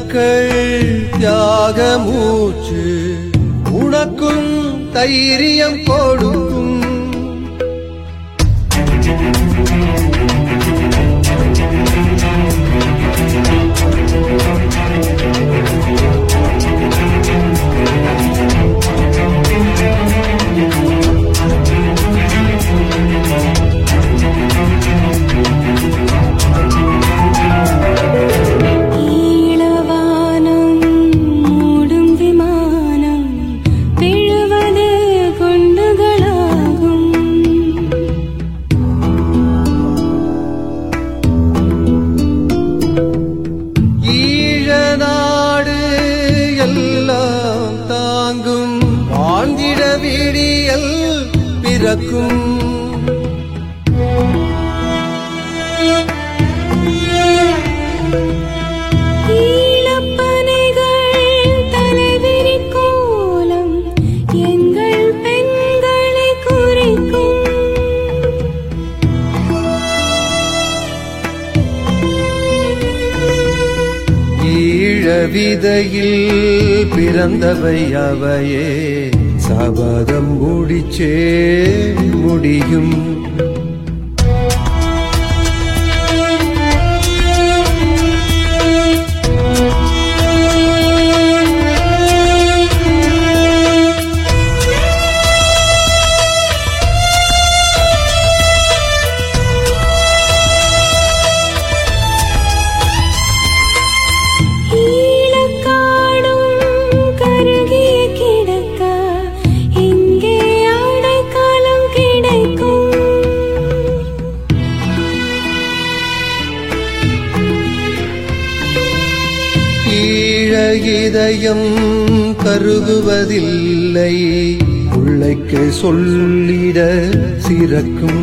நாட்கள் தியாக மூச்சு உனக்கும் தைரியம் கொடுக்கும் ஈழவானம் மூடும் விமானம் விழுவது குண்டுகளாகும் ஈழ நாடு எல்லாம் தாங்கும் வாழ்ந்திட விடியல் பிறக்கும் ஈழப்பனைகள் தலைவிரி கோலம் எங்கள் பெண்களை குறிக்கும் ஈழ விதையில் பிறந்தவை அவையே சபதம் முடிச்சே முடியும் ஈழக்காடும் கருகி கிடக்க இங்கே அடைக்கலம் கிடைக்கும் ஈழ இதயம் கருகுவதில்லை உள்ளைக்கு சொல்லிட சிறக்கும்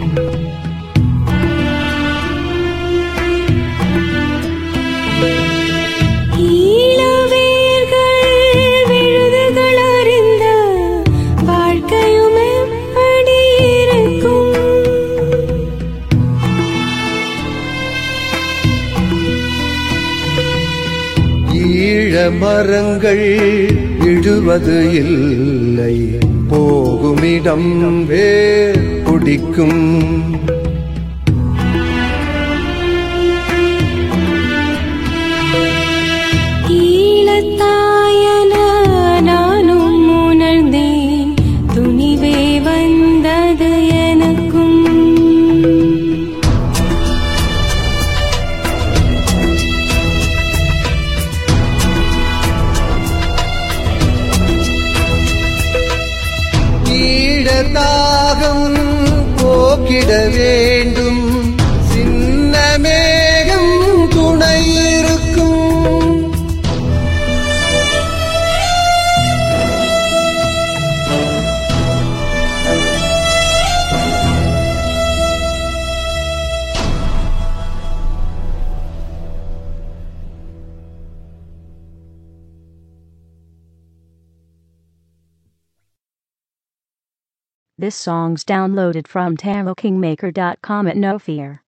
ஈழவேர்கள் விழுதுகள் அறிந்த வாழ்க்கையும் எப்படி இருக்கும் ஈழ மரங்கள் விழுவது இல்லை போகுமிடம் வேர் பிடிக்கும் ஈழத்தாயன நானும் உணர்ந்தேன் துணிவே வந்தது எனக்கும் ஈழ தாகம் போக்கிட வேண்டும் சின்ன மேகம் துணை இருக்கும் This song's downloaded from TaroKingmaker.com at no fear.